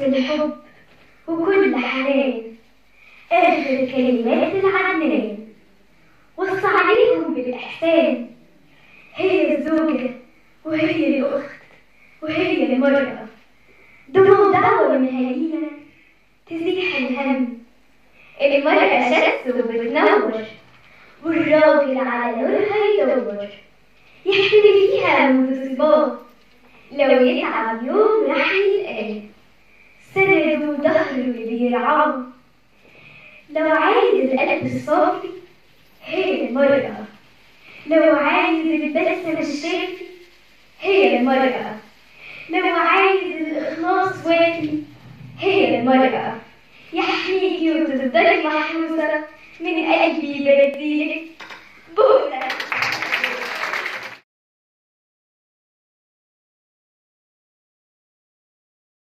الحب وكل حنان آخر كلمات العدنان وصى عليهم بالإحسان هي الزوجة وهي الأخت وهي المرأة دموع دعوة من هالينا تزيح الهم المرأة شمس وبتنور والراجل على نورها يدور يحتمي فيها منذ صباه لو يتعب يوم راح يلقاه سند وظهره اللي بيرعاه لو عايز القلب الصافي هي المرأة لو عايز البسمة الشافي هي المرأة لو عايز الإخلاص وافي هي المرأة يحميكي وتفضلي محروسة من قلبي بديلك بوسة